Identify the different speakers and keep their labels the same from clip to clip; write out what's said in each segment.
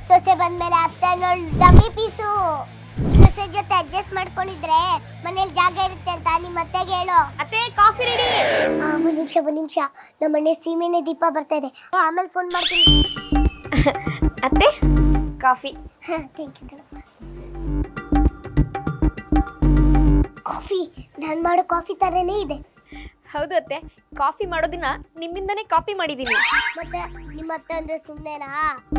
Speaker 1: ಸೊಸೆ ಬಂದ್ಮೇಲೆ ಅತ್ತೆ ನೋಡ್ ಡಮ್ಮಿ ಪೀಸು ಸೊಸೆ ಜೊತೆ ಅಡ್ಜಸ್ಟ್ ಮಾಡ್ಕೊಂಡಿದ್ರೆ ಮನೇಲಿ ಜಾಗ ಇರುತ್ತೆ ಅಂತ ನಿಮ್ಮ ಅತ್ತೆಗೆ ಹೇಳು
Speaker 2: ಅತ್ತೆ ಕಾಫಿ ರೆಡಿ
Speaker 1: ಆ, ಒಂದ್ ನಿಮಿಷ ಒಂದ್ ನಿಮಿಷ ನಮ್ಮ ಮನೆ ಸೀಮೆನೆ ದೀಪ ಬರ್ತಾ ಇದೆ ಏ, ಆಮೇಲೆ ಫೋನ್ ಮಾಡ್ತೀನಿ
Speaker 2: ಅತ್ತೆ ಕಾಫಿ
Speaker 1: ಥ್ಯಾಂಕ್ ಯು ಕಾಫಿ ನಾನು ಮಾಡೋ ಕಾಫಿ ತರನೇ ಇದೆ
Speaker 2: ಹೌದು ಅತ್ತೆ ಕಾಫಿ ಮಾಡೋದಿನ ನಿಮ್ಮಿಂದನೇ ಕಾಪಿ ಮಾಡಿದ್ದೀನಿ
Speaker 1: ಮತ್ತೆ ನಿಮ್ಮ ಅತ್ತೆ ಅಂದ್ರೆ ಸುಮ್ಮನೆನಾ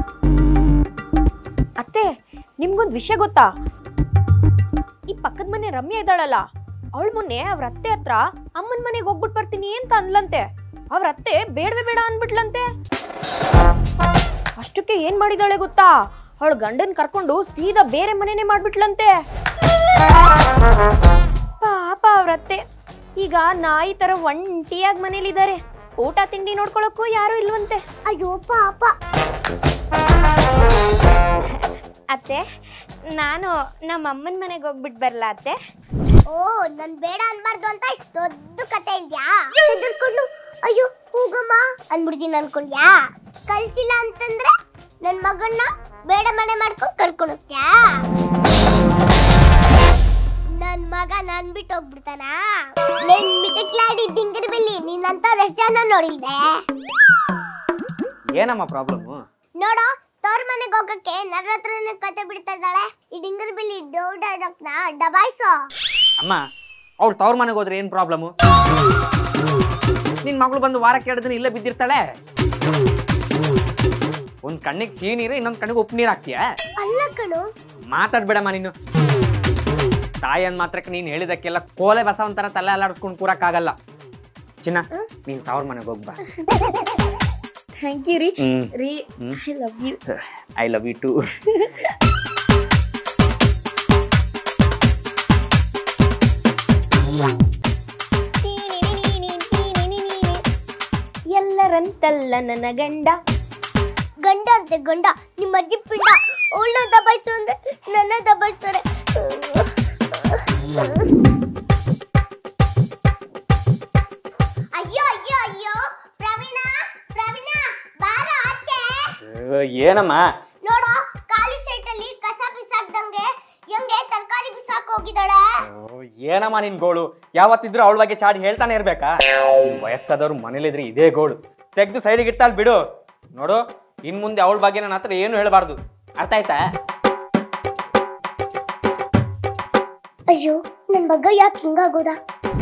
Speaker 2: ಅತ್ತೆ ನಿಮ್ಗೊಂದು ವಿಷಯ ಗೊತ್ತಾ ಈ ಪಕ್ಕದ ಮನೆ ರಮ್ಯಾ ಇದ್ದಾಳಲ್ಲ ಅವಳ ಮೊನ್ನೆ ಅವ್ರ ಅತ್ತೆ ಹತ್ರ ಅಮ್ಮನ ಮನೆಗೆ ಹೋಗ್ಬಿಟ್ಟು ಬರ್ತೀನಿ ಅಂತ ಅನ್ಲಂತೆ ಅವ್ರ ಅತ್ತೆ ಬೇಡವೇ ಬೇಡ ಅನ್ಬಿಟ್ಲಂತೆ ಅಷ್ಟಕ್ಕೆ ಏನ್ ಮಾಡಿದಾಳೆ ಗೊತ್ತಾ ಅವಳ ಗಂಡನ್ ಕರ್ಕೊಂಡು ಸೀದಾ ಬೇರೆ ಮನೆನೇ ಮಾಡ್ಬಿಟ್ಲಂತೆ ಪಾಪ ಅವ್ರ ಅತ್ತೆ ಈಗ ನಾಯಿ ತರ ಒಂಟಿಯಾಗಿ ಮನೇಲಿದ್ದಾರೆ ಊಟ ತಿಂಡಿ ನೋಡ್ಕೊಳಕ್ಕೂ ಯಾರು ಇಲ್ವಂತೆ
Speaker 1: ಅಯ್ಯೋ ಪಾಪ
Speaker 2: ಅತ್ತೆ ನಾನು ನಮ್ಮ ಅಮ್ಮನ ಮನೆಗೆ ಹೋಗ್ಬಿಟ್ಟು ಬರಲ್ಲ ಅತ್ತೆ
Speaker 1: ಓ ನನ್ ಬೇಡ ಅನ್ಬಾರ್ದು ಅಂತ ಇಷ್ಟ್ ದೊಡ್ಡ ಕತೆ ಇದ್ಯಾ ಹೆದರ್ಕೊಂಡು ಅಯ್ಯೋ ಹೋಗಮ್ಮ ಅನ್ಬಿಡ್ತೀನಿ ಅನ್ಕೊಂಡ್ಯಾ ಕಲ್ಸಿಲ್ಲ ಅಂತಂದ್ರೆ ನನ್ ಮಗನ್ನ ಬೇಡ ಮನೆ ಮಾಡ್ಕೊಂಡು ಕರ್ಕೊಂಡು ಹೋಗ್ತ್ಯಾ ನನ್ ಮಗ ನನ್ ಬಿಟ್ಟು ಹೋಗ್ಬಿಡ್ತಾನ ಲೆನ್ ಮಿಟಕ್ಲಾಡಿ ಡಿಂಗರ್ ಬೆಲ್ಲಿ ನೀನಂತ ಎಷ್ಟು ಜನ ನೋಡಿಲ್ದೆ
Speaker 3: ಏನಮ್ಮ ಪ್ರಾಬ್ಲಮ್ಮು
Speaker 1: ನೋಡೋ ತವ್ರ ಮನೆಗೆ ಹೋಗಕ್ಕೆ ನನ್ನ ಹತ್ರನೇ ಕತೆ ಬಿಡ್ತಾ ಇದ್ದಾಳೆ ಈ ಡಿಂಗರ್ ಬಿಲ್ಲಿ ಡೌಡಕ್ನ ಡಬಾಯ್ಸೋ
Speaker 3: ಅಮ್ಮ ಅವ್ಳು ತವ್ರ ಮನೆಗೆ ಹೋದ್ರೆ ಏನು ಪ್ರಾಬ್ಲಮ್ಮು ನಿನ್ನ ಮಗಳು ಬಂದು ವಾರಕ್ಕೆ ಎರಡು ದಿನ ಇಲ್ಲೇ ಬಿದ್ದಿರ್ತಾಳೆ ಒಂದು ಕಣ್ಣಿಗೆ ಸಿಹಿ ನೀರು ಇನ್ನೊಂದು ಕಣ್ಣಿಗೆ ಉಪ್ಪು ನೀರು ಹಾಕ್ತೀಯ
Speaker 1: ಅಲ್ಲ ಕಣು
Speaker 3: ಮಾತಾಡ್ಬೇಡಮ್ಮ ನೀನು ತಾಯಿ ಅಂದ್ ಮಾತ್ರಕ್ಕೆ ನೀನು ಹೇಳಿದಕ್ಕೆಲ್ಲ ಕೋಲೆ ಬಸ ಒಂಥರ ತಲೆ ಅಲ್ಲಾಡಿಸ್ಕೊಂಡು ಕೂರಕ್ಕಾಗಲ್ಲ ಚಿನ್ನ ನೀನು ತವ್ರ ಮನೆಗೆ ಹೋಗ್ಬಾ
Speaker 2: ಥ್ಯಾಂಕ್ ಯು ರೀ
Speaker 3: ಹ್ಮ್
Speaker 2: ರೀ
Speaker 3: hmm.
Speaker 2: I love you
Speaker 3: I love you too
Speaker 2: ಎಲ್ಲರಂತಲ್ಲ ನನ್ನ ಗಂಡ
Speaker 1: ಗಂಡ ಅಂತೆ ಗಂಡ ನಿಮ್ಮ ಅಜ್ಜಿ ಪಿಂಡ ಅವಳನ್ನ ದಬಾಯಿಸು ಅಂದ್ರೆ ನನ್ನ ದಬಾಯಿಸ್ತಾರೆ ಅಯ್ಯೋ ಅಯ್ಯೋ ಅಯ್ಯೋ ಪ್ರವೀಣ ಪ್ರವೀಣ ಬಾರ ಆಚೆ
Speaker 3: ಏನಮ್ಮ
Speaker 1: ನೋಡೋ ಖಾಲಿ ಸೈಟಲ್ಲಿ ಕಸ ಬಿಸಾಕ್ದಂಗೆ ಹೆಂಗೆ ತರಕಾರಿ ಬಿಸಾಕ್ ಹೋಗಿದ್ದಾಳೆ
Speaker 3: ಓ, ಏನಮ್ಮ ನಿನ್ ಗೋಳು ಯಾವತ್ತಿದ್ರು ಅವಳ ಬಗ್ಗೆ ಚಾಡಿ ಹೇಳ್ತಾನೆ ಇರ್ಬೇಕಾ ಈ ವಯಸ್ಸಾದವ್ರು ಮನೇಲಿದ್ರೆ ಇದೇ ಗೋಳು ತೆಗ್ದು ಸೈಡಿಗೆ ಇಟ್ಟಾಲ್ ಬಿಡು ನೋಡು ಇನ್ ಮುಂದೆ ಅವಳ ಬಗ್ಗೆ ನನ್ನ ಹತ್ರ ಏನು ಹೇಳಬಾರ್ದು ಅರ್ಥ ಆಯ್ತಾ
Speaker 1: ಅಯ್ಯೋ ನನ್ ಮಗ ಯಾಕೆ ಹಿಂಗಾಗೋದ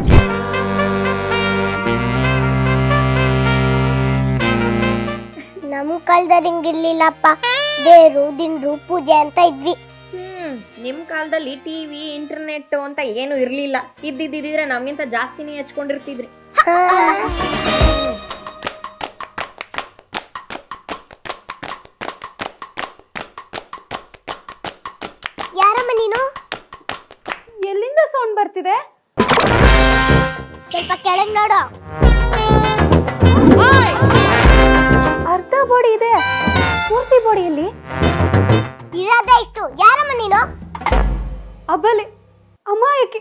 Speaker 1: ನಮ್ ಕಾಲದಲ್ಲಿ ಹಿಂಗಿರ್ಲಿಲ್ಲಪ್ಪ ದೇವ್ರು ದಿಂಡ್ರು ಪೂಜೆ ಅಂತ ಇದ್ವಿ
Speaker 2: ಹ್ಮ್ ನಿಮ್ ಕಾಲದಲ್ಲಿ ಟಿವಿ ಇಂಟರ್ನೆಟ್ ಅಂತ ಏನು ಇರ್ಲಿಲ್ಲ ಇದ್ದಿದ್ದಿದ್ರೆ ನಮ್ಗಿಂತ ಜಾಸ್ತಿನೇ ಹಚ್ಕೊಂಡಿರ್ತಿದ್ರಿ
Speaker 1: ಯಾರಮ್ಮ ನೀನು
Speaker 2: ಎಲ್ಲಿಂದ ಸೌಂಡ್ ಬರ್ತಿದೆ
Speaker 1: ಸ್ವಲ್ಪ ಕೆಳಗ್ ನೋಡು
Speaker 2: ಅರ್ಧ ಬಾಡಿ ಇದೆ ಪೂರ್ತಿ ಬಾಡಿಯಲ್ಲಿ
Speaker 1: ಇರೋದೇ ಇಷ್ಟು ಯಾರಮ್ಮ ನೀನು
Speaker 2: ಅಬಲೆ ಅಮಾಯಕಿ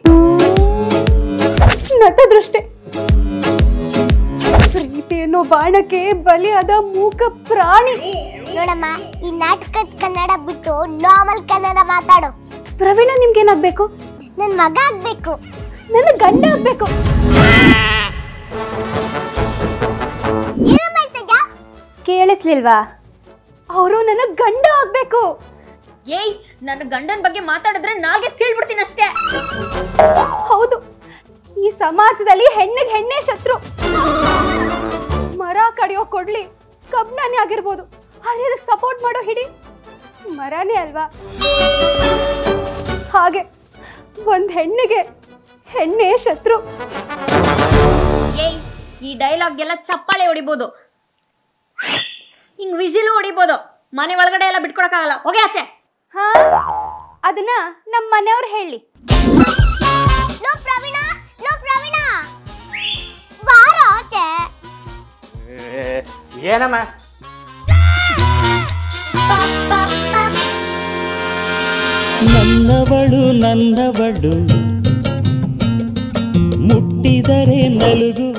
Speaker 2: ನಟ ದೃಷ್ಟಿ ಪ್ರೀತಿ ಅನ್ನೋ ಬಾಣಕ್ಕೆ ಬಲಿಯಾದ ಮೂಕ ಪ್ರಾಣಿ
Speaker 1: ನೋಡಮ್ಮ ಈ ನಾಟಕದ ಕನ್ನಡ ಬಿಟ್ಟು ನಾರ್ಮಲ್ ಕನ್ನಡ ಮಾತಾಡು
Speaker 2: ಪ್ರವೀಣ ನಿಮ್ಗೇನಾಗ್ಬೇಕು
Speaker 1: ನನ್ ಮಗ ಆಗ್ಬೇಕು
Speaker 2: ನನ್ನ ಗಂಡ ಆಗ್ಬೇಕು
Speaker 1: ಏನಮ್ಮ ಹೇಳ್ತಿದ್ಯಾ
Speaker 2: ಕೇಳಿಸ್ಲಿಲ್ವಾ ಅವರು ನನ್ನ ಗಂಡ ಆಗ್ಬೇಕು ಏಯ್ ನನ್ನ ಗಂಡನ ಬಗ್ಗೆ ಮಾತಾಡಿದ್ರೆ ನಾಲ್ಗೆ ಸೀಳ್ಬಿಡ್ತೀನಿ ಅಷ್ಟೇ ಹೌದು ಈ ಸಮಾಜದಲ್ಲಿ ಹೆಣ್ಣಿಗೆ ಹೆಣ್ಣೆ ಶತ್ರು ಮರ ಕಡಿಯೋ ಕೊಡ್ಲಿ ಕಬ್ನಾನೇ ಆಗಿರ್ಬೋದು ಆದ್ರೆ ಸಪೋರ್ಟ್ ಮಾಡೋ ಹಿಡಿ ಮರನೇ ಅಲ್ವಾ ಹಾಗೆ ಒಂದ್ ಹೆಣ್ಣಿಗೆ ಹೆಣ್ಣೆ ಶತ್ರು ಏಯ್ ಈ ಡೈಲಾಗ್ ಎಲ್ಲ ಚಪ್ಪಾಳೆ ಹೊಡಿಬೋದು ಹಿಂಗ್ ವಿಜಿಲು ಹೊಡಿಬೋದು ಮನೆ ಒಳಗಡೆ ಎಲ್ಲ ಬಿಟ್ಕೊಡಕ್ಕಾಗಲ್ಲ ಹೋಗಿ ಆಚೆ ಹಾ ಅದನ್ನ ನಮ್ಮ ಮನೆಯವ್ರು ಹೇಳಿ
Speaker 1: ಲೋ ಪ್ರವೀಣ ಲೋ ಪ್ರವೀಣ ಬಾರ ಆಚೆ
Speaker 3: ಏ, ಏನಮ್ಮ
Speaker 4: ನನ್ನವಳು ನನ್ನವಳು ಮುಟ್ಟಿದರೆ ನಲುಗುವಳು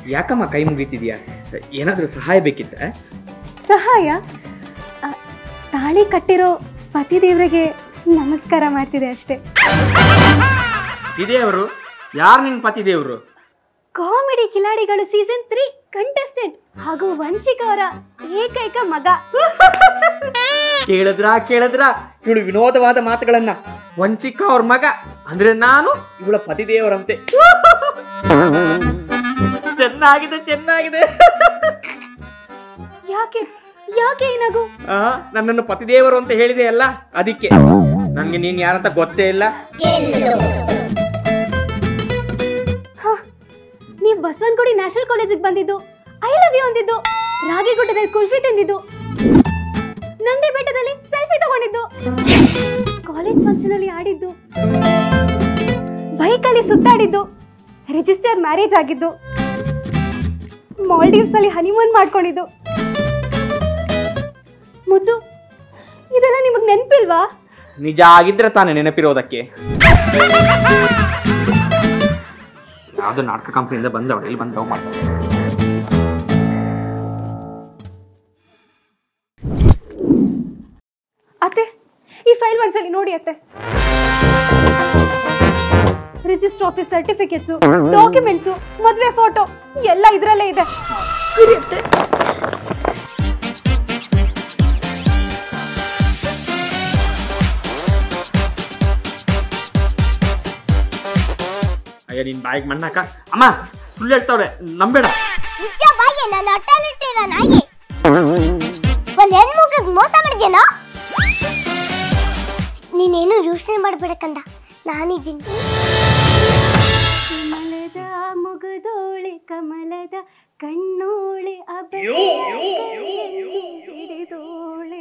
Speaker 3: ಯಾಕಮ್ಮ ಕೈ ಮುಗಿತಿದ್ಯಾ ಏನಾದರೂ ಸಹಾಯ ಬೇಕಿತ್ತ
Speaker 2: ಸಹಾಯ ಆ, ತಾಳಿ ಕಟ್ಟಿರೋ ಪತಿದೇವರಿಗೆ ನಮಸ್ಕಾರ ಮಾಡ್ತಿದೆ ಅಷ್ಟೇ
Speaker 3: ಪತಿದೇವರು ಯಾರು ನಿನ್ನ ಪತಿದೇವರು
Speaker 2: ಕಾಮಿಡಿ ಕಿಲಾಡಿಗಳು ಸೀಸನ್ ತ್ರೀ ಕಂಟೆಸ್ಟೆಂಟ್ ಹಾಗೂ ವಂಶಿಕ ಅವರ ಏಕೈಕ ಮಗ
Speaker 3: ಕೇಳಿದ್ರಾ ಕೇಳಿದ್ರಾ ಇವಳು ವಿನೋದವಾದ ಮಾತುಗಳನ್ನ ವಂಚಿಕ ಅವ್ರ ಮಗ ಅಂದ್ರೆ ನಾನು ಇವಳ ಪತಿದೇವರಂತೆ ಚೆನ್ನಾಗಿದೆ ಚೆನ್ನಾಗಿದೆ
Speaker 2: ಯಾಕೆ ಯಾಕೆ ಈ ನಗು
Speaker 3: ಆ, ನನ್ನನ್ನು ಪತಿದೇವರು ಅಂತ ಹೇಳಿದೆ ಅಲ್ಲ ಅದಕ್ಕೆ ನನ್ಗೆ ನೀನ್ ಯಾರಂತ ಗೊತ್ತೇ ಇಲ್ಲ
Speaker 2: ಹ, ನೀವ್ ಬಸವನಗುಡಿ ನ್ಯಾಷನಲ್ ಕಾಲೇಜಿಗೆ ಬಂದಿದ್ದು ಐ ಲವ್ ಯು ಅಂದಿದ್ದು ರಾಗಿಗುಡ್ಡದಲ್ಲಿ ಕುಲ್ಫಿ ತಿಂದಿದ್ದು ನಂದಿ ಬೆಟ್ಟದಲ್ಲಿ ಸೆಲ್ಫಿ ತಗೊಂಡಿದ್ದು ಕಾಲೇಜ್ ಫಂಕ್ಷನ್ ಅಲ್ಲಿ ಆಡಿದ್ದು ಬೈಕಲ್ಲಿ ಸುತ್ತಾಡಿದ್ದು ರಿಜಿಸ್ಟರ್ ಮ್ಯಾರೇಜ್ ಆಗಿದ್ದು ಮಾಲ್ಡೀವ್ಸ್ ಅಲ್ಲಿ ಹನಿಮೂನ್ ಮಾಡ್ಕೊಂಡಿದ್ದು ಮುದ್ದು ಇದೆಲ್ಲ ನಿಮಗ್ ನೆನ್ಪಿಲ್ವಾ
Speaker 3: ನಿಜ ಆಗಿದ್ರೆ ತಾನೇ ನೆನಪಿರೋದಕ್ಕೆ ಯಾವ್ದು ನಾಟಕ ಕಂಪನಿಯಿಂದ ಬಂದವಳು ಇಲ್ಲಿ ಬಂದವ್ ಮಾಡ್ತಾರೆ
Speaker 2: ಅತ್ತೆ ಈ ಫೈಲ್ ಒಂದ್ಸಲಿ ನೋಡಿ ಅತ್ತೆ ರಿಜಿಸ್ಟರ್ ಆಫೀಸ್ ಸರ್ಟಿಫಿಕೇಟ್ಸು ಡಾಕ್ಯುಮೆಂಟ್ಸು ಮದುವೆ ಫೋಟೋ ಎಲ್ಲ ಇದರಲ್ಲೇ ಇದೆ ಇರಿ ಅತ್ತೆ.
Speaker 3: ಅಯ್ಯ ನಿನ್ ಬಾಯಿಗೆ ಮಣ್ಣಾಕ ಅಮ್ಮ ಸುಳ್ಳು ಹೇಳ್ತಾವ್ರೆ ನಂಬೇಡ
Speaker 1: ನಿಜ ಬಾಯಿ ನನ್ನ ಅಟ್ಟಲಿಟ್ಟಿರೋ ನಾಯಿ ಒಂದ್ ಹೆಣ್ಮಗುಗ್ ಮೋಸ ಮಾಡಿದ್ಯೇನೋ ನೀನೇನು ಯೋಚನೆ ಮಾಡ್ಬೇಡ ಕಂದ ನಾನಿದ್ದೀನಿ
Speaker 2: ಕಮಲದ ಮುಗದೋಳೆ ಕಮಲದ ಕಣ್ಣೋಳೆ ಹಿಡಿದೋಳೆ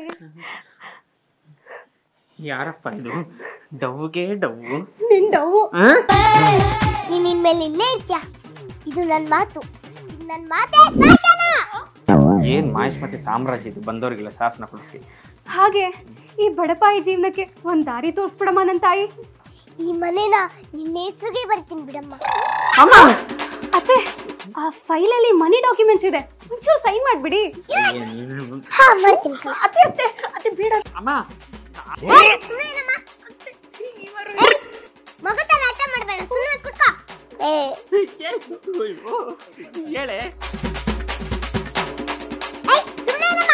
Speaker 3: ಯಾರಪ್ಪ ಇದು ಡವ್ಗೆ ಡವ್ವು
Speaker 2: ನಿಂಡವು
Speaker 3: ಆ?
Speaker 1: ನೀನ್ ಇನ್ಮೇಲೆ ಇಲ್ಲೇ ಇದ್ಯಾ ಇದು ನನ್ ಮಾತು ಇದು ನನ್ ಮಾತೇ ಶಾಸನ
Speaker 3: ಏನ್ ಮಾಹಿಸ್ ಮತ್ತೆ ಸಾಮ್ರಾಜ್ಯ ಇದು ಬಂದವರಿಗೆಲ್ಲ ಶಾಸನ ಕೊಡ್ತೀವಿ
Speaker 2: ಹಾಗೆ ಈ ಬಡಪಾಯಿ ಜೀವನಕ್ಕೆ ಒಂದ್ ದಾರಿ ತೋರಿಸ್ಬಿಡಮ್ಮ ನನ್ನ ತಾಯಿ
Speaker 1: ಈ ಮನೇನ ನಿನ್ನ ಹೆಸರಿಗೆ ಬರ್ತೀನಿ ಬಿಡಮ್ಮ
Speaker 3: ಅಮ್ಮ
Speaker 2: ಅತ್ತೆ ಆ ಫೈಲಲ್ಲಿ ಮನಿ ಡಾಕ್ಯುಮೆಂಟ್ಸ್ ಇದೆ ಒಂಚೂರು ಸೈನ್ ಮಾಡ್ಬಿಡಿ
Speaker 1: ಹಾ ಮಾಡ್ತೀನಿ ಕಣೋ.
Speaker 2: ಅತ್ತೆ ಅತ್ತೆ ಅತ್ತೆ ಬೇಡ
Speaker 3: ಅಮ್ಮ
Speaker 1: ಏಯ್, ಸುಮ್ನಿರಮ್ಮ. ಏಯ್, ಮಗತನ ಆಟ ಮಾಡ್ಬೇಡ ಸುಮ್ಮನೆ ಕುತ್ಕೋ ಏ
Speaker 3: ಹೇಳೆ
Speaker 1: ಏಯ್ ಸುಮ್ಮನಿರಮ್ಮ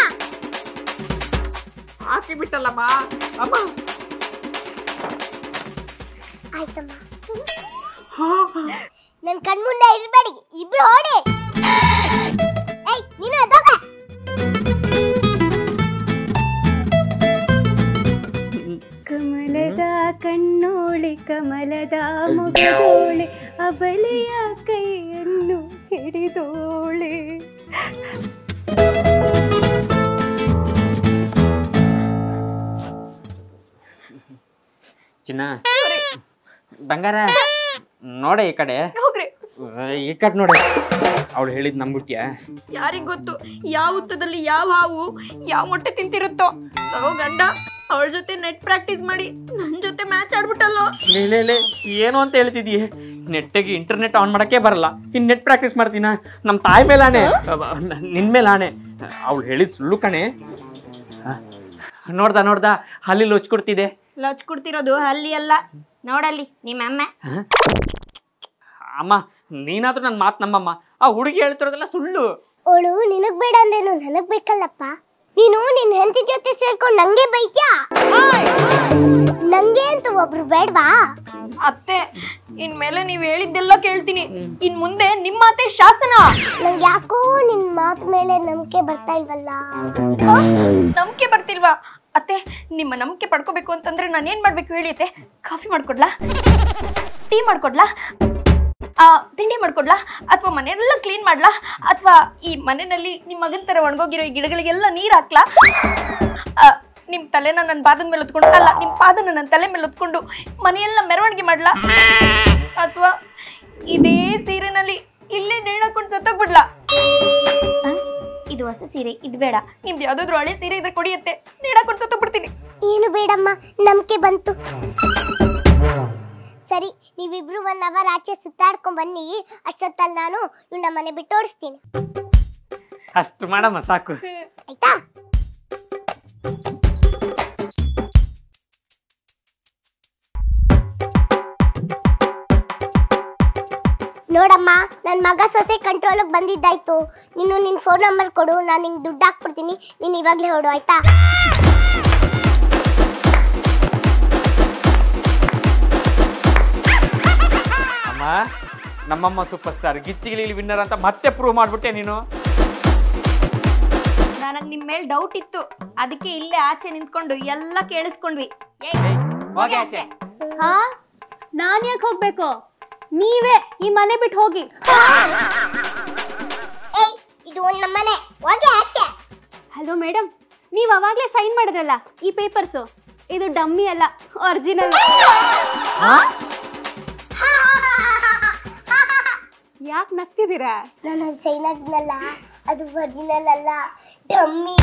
Speaker 3: ಹಾಕಿ ಬಿಟ್ಟಲ್ಲಮ್ಮ ಅಮ್ಮ
Speaker 1: ಆಯ್ತಮ್ಮ ನನ್ ಕಣ್ಮುಂದೆ ಇರ್ಬೇಡಿ ಇಬ್ರು ಓಡಿ ಏಯ್ ನೀನು ಎದ್ದೋಗ
Speaker 2: ಕಮಲದ ಕಣ್ಣೋಳೆ ಕಮಲದ ಮುಗದೋಳೆ ಅಬಲೆಯ ಕೈಯನ್ನು ಹಿಡಿದೋಳೆ
Speaker 3: ಚಿನ್ನ ಬಂಗಾರ ನೋಡೆ ಈ ಕಡೆ
Speaker 2: ಹೋಗ್ರಿ
Speaker 3: ಈ ಕಡೆ ನೋಡೆ ಅವಳು ಹೇಳಿದ್ ನಂಬಿಟ್ಯ
Speaker 2: ಯಾರಿಗ್ ಗೊತ್ತು ಯಾವ ಹುತ್ತದಲ್ಲಿ ಯಾವ ಹಾವು ಯಾವ ಮೊಟ್ಟೆ ತಿಂತಿರುತ್ತೋ ನಾವು ಗಂಡ ಅವಳ ಜೊತೆ ನೆಟ್ ಪ್ರಾಕ್ಟೀಸ್ ಮಾಡಿ ನನ್ ಜೊತೆ ಮ್ಯಾಚ್ ಆಡ್ಬಿಟ್ಟಲ್ಲೋ
Speaker 3: ಲೇ ಲೇ ಏನು ಅಂತ ಹೇಳ್ತಿದೀಯ ನೆಟ್ಟಿಗೆ ಇಂಟರ್ನೆಟ್ ಆನ್ ಮಾಡಕ್ಕೆ ಬರಲ್ಲ ಇನ್ ನೆಟ್ ಪ್ರಾಕ್ಟೀಸ್ ಮಾಡ್ತೀನ ನಮ್ಮ ತಾಯಿ ಮೇಲೆ ಆಣೆ ಅಬ್ಬ, ನ- ನಿನ್ ಮೇಲೆ ಆಣೆ ಅವಳು ಹೇಳಿದ್ ಸುಳ್ಳು ಕಣೆ ಹ? ನೋಡ್ದ ನೋಡ್ದ ಹಲ್ಲಿ ಲೊಚ್ಕೊಡ್ತಿದೆ
Speaker 2: ಲಚ್ ಕೊಡ್ತಿರೋದು ಅಲ್ಲಿ ಅಲ್ಲ ನೋಡಲ್ಲಿ ನಿಮ್ಮ ಅಮ್ಮ
Speaker 3: ಅಮ್ಮ ನೀನಾದ್ರೂ ನನ್ನ ಮಾತು ನಮ್ಮಮ್ಮ ಆ ಹುಡುಗಿ ಹೇಳ್ತಿರೋದೆಲ್ಲ ಸುಳ್ಳು
Speaker 1: ಅವಳು ನಿನಗ್ ಬೇಡ ಅಂದ್ರೇನು ನನಗ್ ಬೇಕಲ್ಲಪ್ಪ ನೀನು ನಿನ್ ಹೆಂಡತಿ ಜೊತೆ ಸೇರ್ಕೊಂಡು ನಂಗೆ ಬೈತ್ಯಾ ನಂಗೆ ಅಂತ ಒಬ್ರು ಬೇಡ್ವಾ
Speaker 2: ಅತ್ತೆ ಇನ್ಮೇಲೆ ನೀವ್ ಹೇಳಿದ್ದೆಲ್ಲ ಕೇಳ್ತೀನಿ ಇನ್ ಮುಂದೆ ನಿಮ್ಮ ಮಾತೆ ಶಾಸನ
Speaker 1: ನಂಗೆ ಯಾಕೋ ನಿನ್ ಮಾತ್ ಮೇಲೆ ನಂಬಿಕೆ ಬರ್ತಾ ಇಲ್ವಲ್ಲ
Speaker 2: ನಂಬಿಕೆ ಬರ್ತಿಲ್ವಾ ಅತ್ತೆ ನಿಮ್ಮ ನಂಬಿಕೆ ಪಡ್ಕೋಬೇಕು ಅಂತಂದ್ರೆ ನಾನು ಏನ್ ಮಾಡ್ಬೇಕು ಹೇಳಿ ಅತ್ತೆ ಕಾಫಿ ಮಾಡ್ಕೊಡ್ಲಾ ಟೀ ಮಾಡ್ಕೊಡ್ಲಾ ಆ ತಿಂಡಿ ಮಾಡ್ಕೊಡ್ಲಾ ಅಥವಾ ಮನೆಯೆಲ್ಲ ಕ್ಲೀನ್ ಮಾಡ್ಲಾ ಅಥವಾ ಈ ಮನೆಯಲ್ಲಿ ನಿಮ್ಮ ಮಗನ್ ತರ ಒಣಗೋಗಿರೋ ಈ ಗಿಡಗಳಿಗೆಲ್ಲ ನೀರ್ ಹಾಕ್ಲಾ ಆ, ನಿಮ್ ತಲೆನ ನನ್ನ ಪಾದದ ಮೇಲೆ ಹೊತ್ಕೊಂಡು ಅಲ್ಲ ನಿಮ್ ಪಾದನ ನನ್ನ ತಲೆ ಮೇಲೆ ಹೊತ್ಕೊಂಡು ಮನೆಯೆಲ್ಲ ಮೆರವಣಿಗೆ ಮಾಡ್ಲಾ ಅಥವಾ ಇದೇ ಸೀರೆನಲ್ಲಿ ಇಲ್ಲೇ ನೇಣಾಕೊಂಡು ಸತ್ತೋಗ್ಬಿಡ್ಲಾ ಇದು ಹೊಸ ಸೀರೆ ಇದು ಬೇಡ ನಿಮ್ದು ಯಾವ್ದಾದ್ರು ಹಳೆ ಸೀರೆ ಇದ್ರೆ ಕೊಡಿಯತ್ತೆ ನೇಣಾಕೊಂಡು ಸತ್ತೋಗ್ಬಿಡ್ತೀನಿ
Speaker 1: ಏನು ಬೇಡಮ್ಮ ನಂಬಿಕೆ ಬಂತು ಸರಿ ನೀವಿಬ್ರು ಒನ್ ಅವರ್ ಆಚೆ ಸುತ್ತಾಡ್ಕೊಂಡ್ ಬನ್ನಿ ಅಷ್ಟೊತ್ತಲ್ಲಿ ನಾನು ಇವಳ ಮನೆ ಬಿಟ್ಟು ಓಡಿಸ್ತೀನಿ
Speaker 3: ಅಷ್ಟು ಮಾಡಮ್ಮ ಸಾಕು
Speaker 1: ಆಯ್ತಾ ನೋಡಮ್ಮ ನನ್ನ ಮಗ ಸೊಸೆ ಕಂಟ್ರೋಲಿಗೆ ಬಂದಿದ್ದಾಯ್ತು ನೀನು ನಿನ್ನ ಫೋನ್ ನಂಬರ್ ಕೊಡು ನಾನು ನಿಂಗೆ ದುಡ್ಡು ಹಾಕ್ಬಿಡ್ತೀನಿ ನೀನು ಇವಾಗಲೇ ಹೊಡು ಆಯ್ತಾ
Speaker 3: ಅಮ್ಮ ನಮ್ಮಮ್ಮ ಸೂಪರ್ ಸ್ಟಾರ್ ಗಿಚ್ಚಿಗಿಲಿ ವಿನ್ನರ್ ಅಂತ ಮತ್ತೆ ಪ್ರೂವ್ ಮಾಡ್ಬಿಟ್ಟೆ ನೀನು
Speaker 2: ನನಗೆ ನಿಮ್ಮ ಮೇಲೆ ಡೌಟ್ ಇತ್ತು ಅದಕ್ಕೆ ಇಲ್ಲೇ ಆಚೆ ನಿಂತ್ಕೊಂಡು ಎಲ್ಲ ಕೇಳಿಸ್ಕೊಂಡ್ವಿ ಏಯ್,
Speaker 3: ಏಯ್, ಹೋಗಿ
Speaker 2: ಹೋಗಿ
Speaker 3: ಆಚೆ
Speaker 2: ಆಚೆ. ಹಾ ನಾನ್ ಯಾಕೆ ಹೋಗ್ಬೇಕು ನೀವೇ ಈ ಮನೆ ಬಿಟ್ಟು ಹೋಗಿ
Speaker 1: ಏಯ್ ಇದು ಒಂದು ನಮ್ಮನೆ ಹೋಗಿ ಆಚೆ
Speaker 2: ಹಲೋ ಮೇಡಮ್ ನೀವು ಅವಾಗಲೇ ಸೈನ್ ಮಾಡಿದ್ರಲ್ಲ ಈ ಪೇಪರ್ಸು ಇದು ಡಮ್ಮಿ ಅಲ್ಲ ಒರಿಜಿನಲ್ ಯಾಕೆ ನಗ್ತಿದ್ದೀರಾ
Speaker 1: ನಾನು ಸೈನ್ ಆಗಿದ್ನಲ್ಲ ಅದು ಒರಿಜಿನಲ್ ಅಲ್ಲ ಡಮ್ಮಿ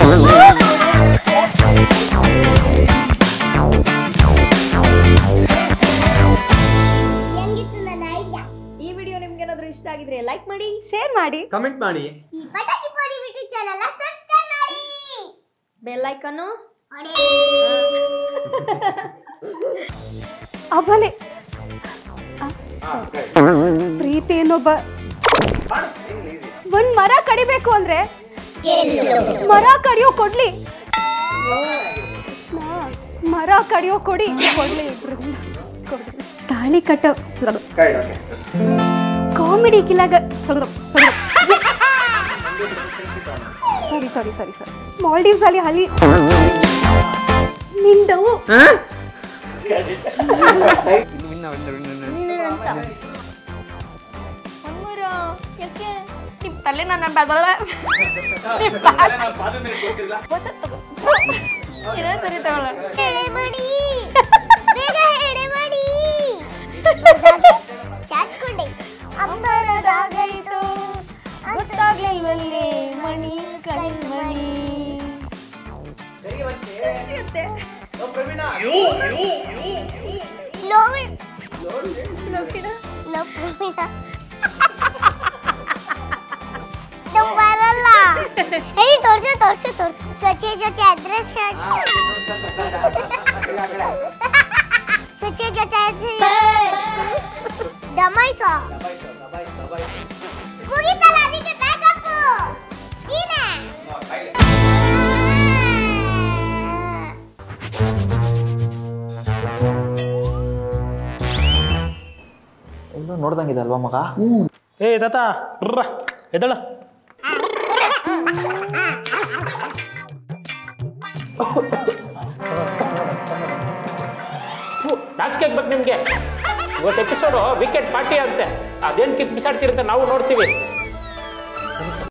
Speaker 1: ಹೆಂಗಿತ್ತು ನನ್ನ ಐಡಿಯಾ
Speaker 2: ಈ ವಿಡಿಯೋ ನಿಮ್ಗೆ ಏನಾದರೂ ಇಷ್ಟ ಆಗಿದ್ರೆ ಲೈಕ್ ಮಾಡಿ ಶೇರ್ ಮಾಡಿ
Speaker 3: ಕಮೆಂಟ್ ಮಾಡಿ
Speaker 1: ಈ ಪಟಾಕಿ ಪೋರಿ ಯೂಟ್ಯೂಬ್ ಚಾನಲ್ ಸಬ್ಸ್ಕ್ರೈಬ್ ಮಾಡಿ
Speaker 2: ಬೆಲ್ ಐಕನ್ನು
Speaker 1: ಹೊಡೆ.
Speaker 2: ಅವಲೆ ಪ್ರೀತಿ ಏನೊಬ್ಬ ಒಂದ್ ಮರ ಕಡಿಬೇಕು ಅಂದ್ರೆ ಮರ ಕಡಿಯೋ ಕೊಡ್ಲಿ ಮರ ಕಡಿಯೋ ಕೊಡಿ ಕೊಡ್ಲಿ ಇಬ್ರು ತಾಳಿ ಕಟ್ಟೋ ಕಾಮಿಡಿ ಕಿಲಾಗ ಸಾರಿ ಸಾರಿ ಸಾರಿ ಸಾರಿ ಮಾಲ್ಡೀವ್ಸ್ ಅಲ್ಲಿ ಹಲಿ ನಿಂದವು
Speaker 3: ವಿನ್ನರ್ ವಿನ್ನರ್
Speaker 2: ಯಾಕೆ ನಿಮ್ ತಲೆ ನನ್ನ ಬದಲ ಸರಿ ತಗೊಳ್ಳ
Speaker 1: ಎಡೆಮಡಿ ಬೇಗ ಎಡೆಮಡಿ ಚಾಚ್ಕೊಂಡೆ ಅಂಬರದಾಗೈತು
Speaker 2: ಗೊತ್ತಾಗ್ಲಿಲ್ವಲ್ಲಿ ಮಣಿ ಕಣ್ಮಣಿ
Speaker 1: ಲೋವಿ ಲೋ ಪ್ರವೀಣ ನಂಗ್ ಬರಲ್ಲ ಹೇಳಿ ತೋರ್ಸು ತೋರ್ಸು ತೋರ್ಸು ಸಚೆ ಜೊತೆ ಅಡ್ರೆಸ್ ಸಚೆ ಜೊತೆ ದಮಾಯ್ಸ ಮುಗಿತಲ್ಲ ಅದಕ್ಕೆ ಬ್ಯಾಕಪ್ ನೀನೆ
Speaker 5: ಎಲ್ಲೋ ನೋಡ್ದಂಗಿದೆ ಅಲ್ವಾ ಮಗ
Speaker 6: ಏ ತಾತ ಬರ್ರ ಎದಳ ನಾಚಿಕೆ ಆಗ್ಬೇಕು ನಿಮಗೆ ಇವತ್ತು ಎಪಿಸೋಡು ವಿಕೆಟ್ ಪಾರ್ಟಿ ಅಂತೆ ಅದೇನು ಕಿತ್ ಬಿಸಾಡ್ತಿರುತ್ತೆ ನಾವು ನೋಡ್ತೀವಿ